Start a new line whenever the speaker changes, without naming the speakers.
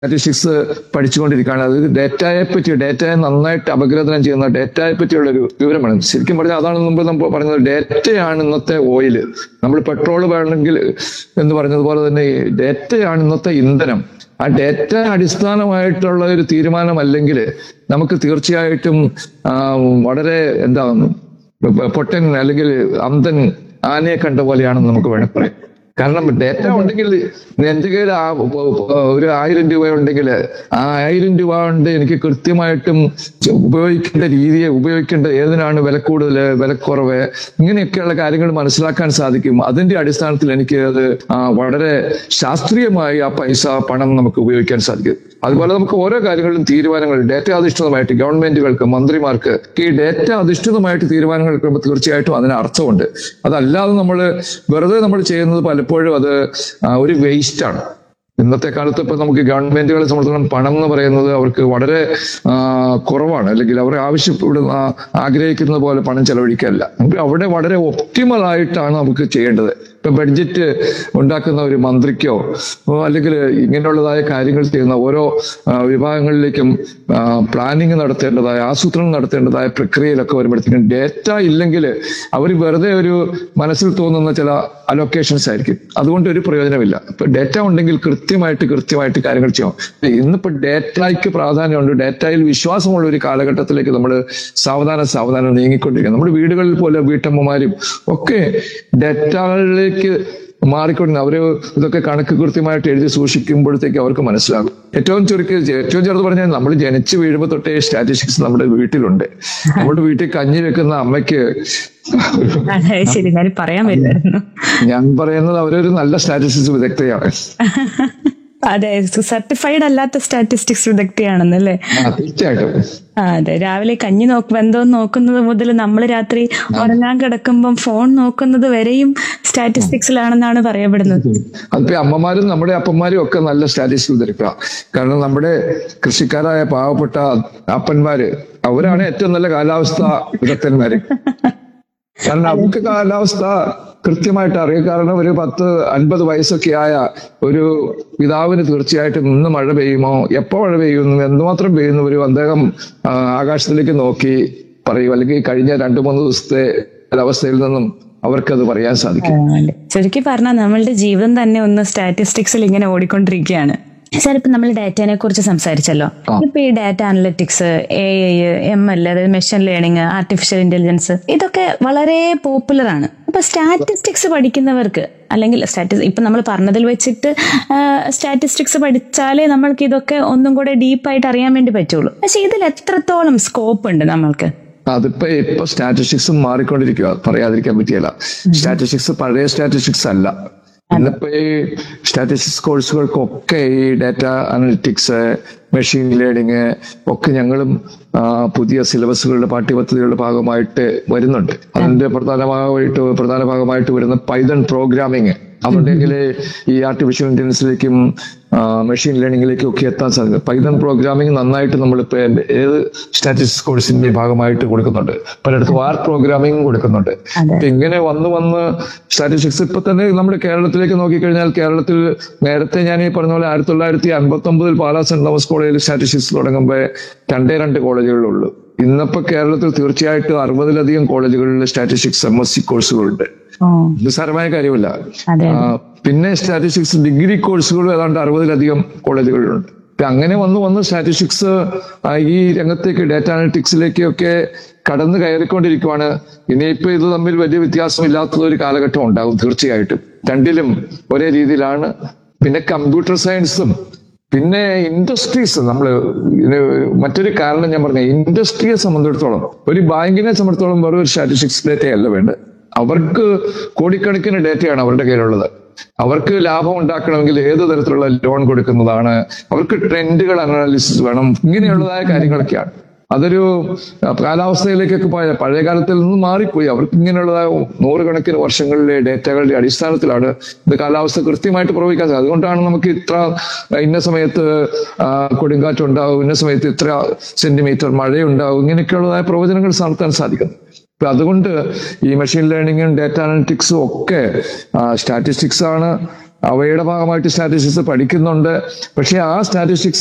Statistics പഠിച്ചുകൊണ്ടിരിക്കുകയാണ് അത് ഡേറ്റയെ പറ്റി ഡേറ്റയെ നന്നായിട്ട് അപഗ്രഥനം ചെയ്യുന്ന ഡേറ്റയെ പറ്റിയുള്ള ഒരു വിവരമാണ് ശരിക്കും പറഞ്ഞാൽ അതാണ് മുമ്പ് നമ്മൾ പറഞ്ഞത് ഡേറ്റയാണ് ഇന്നത്തെ ഓയില് നമ്മൾ പെട്രോൾ വേണമെങ്കിൽ എന്ന് പറഞ്ഞതുപോലെ തന്നെ ഈ ഡേറ്റയാണ് ഇന്നത്തെ ഇന്ധനം ആ ഡേറ്റ അടിസ്ഥാനമായിട്ടുള്ള ഒരു തീരുമാനമല്ലെങ്കിൽ നമുക്ക് തീർച്ചയായിട്ടും ആ, വളരെ എന്താ പൊട്ടൻ അല്ലെങ്കിൽ അന്തൻ ആനയെ കണ്ട പോലെയാണെന്ന് നമുക്ക് വേണമെങ്കിൽ പറയാം കാരണം ഡേറ്റ ഉണ്ടെങ്കിൽ എന്റെ കയ്യിൽ ആ ഒരു ആയിരം രൂപ ഉണ്ടെങ്കിൽ ആ ആയിരം രൂപ കൊണ്ട് എനിക്ക് കൃത്യമായിട്ടും ഉപയോഗിക്കേണ്ട രീതിയെ ഉപയോഗിക്കേണ്ട ഏതിനാണ് വില കൂടുതൽ വിലക്കുറവ് ഇങ്ങനെയൊക്കെയുള്ള കാര്യങ്ങൾ മനസ്സിലാക്കാൻ സാധിക്കും അതിന്റെ അടിസ്ഥാനത്തിൽ എനിക്ക് അത് ആ, വളരെ ശാസ്ത്രീയമായി ആ പൈസ പണം നമുക്ക് ഉപയോഗിക്കാൻ സാധിക്കും അതുപോലെ നമുക്ക് ഓരോ കാര്യങ്ങളിലും തീരുമാനങ്ങൾ ഡേറ്റ അധിഷ്ഠിതമായിട്ട് ഗവൺമെന്റുകൾക്ക് മന്ത്രിമാർക്ക് ഈ ഡേറ്റ അധിഷ്ഠിതമായിട്ട് തീരുമാനങ്ങൾ എടുക്കുമ്പോൾ തീർച്ചയായിട്ടും അതിന് അർത്ഥമുണ്ട് അതല്ലാതെ നമ്മൾ വെറുതെ നമ്മൾ ചെയ്യുന്നത് പലപ്പോഴും അത് ആ, ഒരു വേസ്റ്റ് ആണ് ഇന്നത്തെ കാലത്ത് ഇപ്പൊ നമുക്ക് ഗവൺമെന്റുകളെ സംബന്ധിച്ചിടത്തോളം പണം എന്ന് പറയുന്നത് അവർക്ക് വളരെ ആ, കുറവാണ് അല്ലെങ്കിൽ അവർ ആവശ്യപ്പെടുന്ന ആഗ്രഹിക്കുന്ന പോലെ പണം ചെലവഴിക്കാനില്ല നമുക്ക് അവിടെ വളരെ ഒപ്റ്റിമൽ ആയിട്ടാണ് നമുക്ക് ചെയ്യേണ്ടത് ഇപ്പൊ ബഡ്ജറ്റ് ഉണ്ടാക്കുന്ന ഒരു മന്ത്രിക്കോ ഓ, അല്ലെങ്കിൽ ഇങ്ങനെയുള്ളതായ കാര്യങ്ങൾ ചെയ്യുന്ന ഓരോ ആ, വിഭാഗങ്ങളിലേക്കും പ്ലാനിങ് നടത്തേണ്ടതായ ആസൂത്രണം നടത്തേണ്ടതായ പ്രക്രിയയിലൊക്കെ വരുമ്പോഴത്തേക്കും ഡേറ്റ ഇല്ലെങ്കിൽ അവർ വെറുതെ ഒരു മനസ്സിൽ തോന്നുന്ന ചില അലൊക്കേഷൻസ് ആയിരിക്കും അതുകൊണ്ട് ഒരു പ്രയോജനമില്ല ഇപ്പൊ ഡേറ്റ ഉണ്ടെങ്കിൽ കൃത്യമായിട്ട് കൃത്യമായിട്ട് കാര്യങ്ങൾ ചെയ്യാം ഇന്നിപ്പോ ഡേറ്റയ്ക്ക് പ്രാധാന്യമുണ്ട് ഡേറ്റയിൽ വിശ്വാസമുള്ള ഒരു കാലഘട്ടത്തിലേക്ക് നമ്മൾ സാവധാനം സാവധാനം നീങ്ങിക്കൊണ്ടിരിക്കുക നമ്മുടെ വീടുകളിൽ പോലെ വീട്ടമ്മമാരും ഒക്കെ ഡേറ്റകളിലേക്ക് മാറിക്കൊണ്ട് അവര് ഇതൊക്കെ കണക്ക് കൃത്യമായിട്ട് എഴുതി സൂക്ഷിക്കുമ്പോഴത്തേക്ക് അവർക്ക് മനസ്സിലാകും ഏറ്റവും ചുരുക്കി ഏറ്റവും ചെറുത് പറഞ്ഞാൽ നമ്മൾ ജനിച്ചു വീഴുമ്പോൾ തൊട്ടേ സ്റ്റാറ്റിസ്റ്റിക്സ് നമ്മുടെ വീട്ടിലുണ്ട് നമ്മുടെ വീട്ടിൽ കഞ്ഞി വെക്കുന്ന അമ്മയ്ക്ക്
അതെ ശരി ഞാൻ പറയാൻ വരുമായിരുന്നു
ഞാൻ പറയുന്നത് അവരൊരു നല്ല സ്റ്റാറ്റിസ്റ്റിക്സ് വിദഗ്ധയാണ്
അതെ സർട്ടിഫൈഡ് അല്ലാത്ത സ്റ്റാറ്റിസ്റ്റിക്സ് വിദഗ്ധയാണെന്നല്ലേ
ആ, തീർച്ചയായിട്ടും
ആ, അതെ രാവിലെ കഞ്ഞി നോക്ക് ബന്ധം നോക്കുന്നത് മുതൽ നമ്മൾ രാത്രി ഉറങ്ങാൻ കിടക്കുമ്പം ഫോൺ നോക്കുന്നത് വരെയും സ്റ്റാറ്റിസ്റ്റിക്സിലാണെന്നാണ് പറയപ്പെടുന്നത്
അതിപ്പോ അമ്മമാരും നമ്മുടെ അപ്പന്മാരും ഒക്കെ നല്ല സ്റ്റാറ്റിസ്റ്റിക്സ് വിദഗ്ധ കാരണം നമ്മുടെ കൃഷിക്കാരായ പാവപ്പെട്ട അപ്പന്മാര് അവരാണ് ഏറ്റവും നല്ല കാലാവസ്ഥ വിദഗ്ധന്മാര് കാരണം അവർക്ക് കാലാവസ്ഥ കൃത്യമായിട്ട് അറിയാം കാരണം ഒരു പത്ത് അൻപത് വയസ്സൊക്കെ ആയ ഒരു പിതാവിന് തീർച്ചയായിട്ടും ഇന്ന് മഴ പെയ്യുമോ എപ്പോ മഴ പെയ്യുന്നു എന്തുമാത്രം പെയ്യുന്നു ഒരു അദ്ദേഹം ആ, ആകാശത്തിലേക്ക് നോക്കി പറയും അല്ലെങ്കിൽ കഴിഞ്ഞ രണ്ടു മൂന്ന് ദിവസത്തെ അവസ്ഥയിൽ നിന്നും അവർക്കത് പറയാൻ സാധിക്കും
അതെ. ചുരുക്കി പറഞ്ഞാൽ നമ്മളുടെ ജീവിതം തന്നെ ഒന്ന് സ്റ്റാറ്റിസ്റ്റിക്സിൽ ഇങ്ങനെ ഓടിക്കൊണ്ടിരിക്കുകയാണ് സാർ ഇപ്പൊ നമ്മൾ ഡാറ്റയെ കുറിച്ച് സംസാരിച്ചല്ലോ ഇപ്പൊ ഈ data analytics A I M L അതായത് മെഷീൻ ലേണിംഗ് ആർട്ടിഫിഷ്യൽ ഇന്റലിജൻസ് ഇതൊക്കെ വളരെ പോപ്പുലർ ആണ് അപ്പൊ സ്റ്റാറ്റിസ്റ്റിക്സ് പഠിക്കുന്നവർക്ക് അല്ലെങ്കിൽ സ്റ്റാറ്റിസ് ഇപ്പൊ നമ്മൾ പറഞ്ഞതിൽ വെച്ചിട്ട് സ്റ്റാറ്റിസ്റ്റിക്സ് പഠിച്ചാലേ നമ്മൾക്ക് ഇതൊക്കെ ഒന്നും കൂടെ ഡീപ്പായിട്ട് അറിയാൻ വേണ്ടി പറ്റുള്ളൂ പക്ഷെ ഇതിൽ എത്രത്തോളം സ്കോപ്പ് ഉണ്ട് നമ്മൾക്ക്
അതിപ്പോ ഇപ്പൊ സ്റ്റാറ്റിസ്റ്റിക്സ് മാറിക്കൊണ്ടിരിക്കുക പറയാതിരിക്കാൻ പറ്റിയല്ല സ്റ്റാറ്റിസ്റ്റിക്സ് പഴയ സ്റ്റാറ്റിസ്റ്റിക്സ് അല്ല ഇന്നിപ്പോ ഈ സ്റ്റാറ്റിസ്റ്റിക്സ് കോഴ്സുകൾക്കൊക്കെ ഈ ഡാറ്റ അനലിറ്റിക്സ് മെഷീൻ ലേണിംഗ് ഒക്കെ ഞങ്ങളും ആ, പുതിയ സിലബസുകളുടെ പാഠ്യപദ്ധതികളുടെ ഭാഗമായിട്ട് വരുന്നുണ്ട് അതിന്റെ പ്രധാനമായിട്ട് പ്രധാന ഭാഗമായിട്ട് വരുന്ന പൈതൺ പ്രോഗ്രാമിംഗ് അതുണ്ടെങ്കിൽ ഈ ആർട്ടിഫിഷ്യൽ ഇന്റലിജൻസിലേക്കും മെഷീൻ ലേണിംഗിലേക്കും ഒക്കെ എത്താൻ സാധിക്കും പൈതൺ പ്രോഗ്രാമിംഗ് നന്നായിട്ട് നമ്മളിപ്പോ ഏത് സ്റ്റാറ്റിസ്റ്റിക്സ് കോഴ്സിന്റെ ഭാഗമായിട്ട് കൊടുക്കുന്നുണ്ട് പലയിടത്തും ആർ പ്രോഗ്രാമിംഗ് കൊടുക്കുന്നുണ്ട്
അതെ.
ഇപ്പൊ ഇങ്ങനെ വന്ന് വന്ന് സ്റ്റാറ്റിസ്റ്റിക്സ് ഇപ്പൊ തന്നെ നമ്മുടെ കേരളത്തിലേക്ക് നോക്കിക്കഴിഞ്ഞാൽ കേരളത്തിൽ നേരത്തെ ഞാൻ ഈ പറഞ്ഞ പോലെ ആയിരത്തി തൊള്ളായിരത്തി അൻപത്തി ഒമ്പതിൽ പാലാ സെന്റ് തോമസ് കോളേജിൽ സ്റ്റാറ്റിസ്റ്റിക്സ് തുടങ്ങുമ്പോൾ രണ്ടേ രണ്ട് കോളേജുകളുള്ളൂ ഇന്നിപ്പോ കേരളത്തിൽ തീർച്ചയായിട്ടും അറുപതിലധികം കോളേജുകളിൽ സ്റ്റാറ്റിസ്റ്റിക്സ് എം എസ് സി കോഴ്സുകളുണ്ട്
ഓ
നിസ്സാരമായ കാര്യമല്ല
അതെ
ആ, പിന്നെ സ്റ്റാറ്റിസ്റ്റിക്സ് ഡിഗ്രി കോഴ്സുകളും ഏതാണ്ട് അറുപതിലധികം കോളേജുകളിലുണ്ട് ഇപ്പൊ അങ്ങനെ വന്ന് വന്ന് സ്റ്റാറ്റിസ്റ്റിക്സ് ഈ രംഗത്തേക്ക് ഡാറ്റ അനലിറ്റിക്സിലേക്ക് ഒക്കെ കടന്നു കയറിക്കൊണ്ടിരിക്കുവാണ് ഇനിയിപ്പോ ഇത് തമ്മിൽ വലിയ വ്യത്യാസമില്ലാത്ത ഒരു കാലഘട്ടം ഉണ്ടാകും തീർച്ചയായിട്ടും രണ്ടിലും ഒരേ രീതിയിലാണ് പിന്നെ കമ്പ്യൂട്ടർ സയൻസും പിന്നെ ഇൻഡസ്ട്രീസ് നമ്മൾ മറ്റൊരു കാരണം ഞാൻ പറഞ്ഞ ഇൻഡസ്ട്രിയെ സംബന്ധിച്ചിടത്തോളം ഒരു ബാങ്കിനെ സംബന്ധിച്ചിടത്തോളം വെറും ഒരു സ്റ്റാറ്റിസ്റ്റിക്സ് ഡേറ്റയല്ല വേണ്ടത് അവർക്ക് കോടിക്കണക്കിന് ഡേറ്റയാണ് അവരുടെ കയ്യിലുള്ളത് അവർക്ക് ലാഭം ഉണ്ടാക്കണമെങ്കിൽ ഏത് തരത്തിലുള്ള ലോൺ കൊടുക്കുന്നതാണ് അവർക്ക് ട്രെൻഡുകൾ അനാലിസിസ് വേണം ഇങ്ങനെയുള്ളതായ കാര്യങ്ങളൊക്കെയാണ് അതൊരു അഹ് കാലാവസ്ഥയിലേക്കൊക്കെ പോയ പഴയ കാലത്തിൽ നിന്ന് മാറിപ്പോയി അവർക്ക് ഇങ്ങനെയുള്ളതായ നൂറുകണക്കിന് വർഷങ്ങളിലെ ഡേറ്റകളുടെ അടിസ്ഥാനത്തിലാണ് ഇത് കാലാവസ്ഥ കൃത്യമായിട്ട് പ്രവചിക്കാൻ സാധിക്കും അതുകൊണ്ടാണ് നമുക്ക് ഇത്ര ഇന്ന സമയത്ത് ആ, കൊടുങ്കാറ്റുണ്ടാവും ഇന്ന സമയത്ത് ഇത്ര സെന്റിമീറ്റർ മഴയുണ്ടാവും ഇങ്ങനെയൊക്കെയുള്ളതായ പ്രവചനങ്ങൾ നടത്താൻ സാധിക്കുന്നു അപ്പൊ അതുകൊണ്ട് ഈ മെഷീൻ ലേണിംഗും ഡാറ്റ അനലിറ്റിക്സും ഒക്കെ സ്റ്റാറ്റിസ്റ്റിക്സ് ആണ് അവയുടെ ഭാഗമായിട്ട് സ്റ്റാറ്റിസ്റ്റിക്സ് പഠിക്കുന്നുണ്ട് പക്ഷെ ആ സ്റ്റാറ്റിസ്റ്റിക്സ്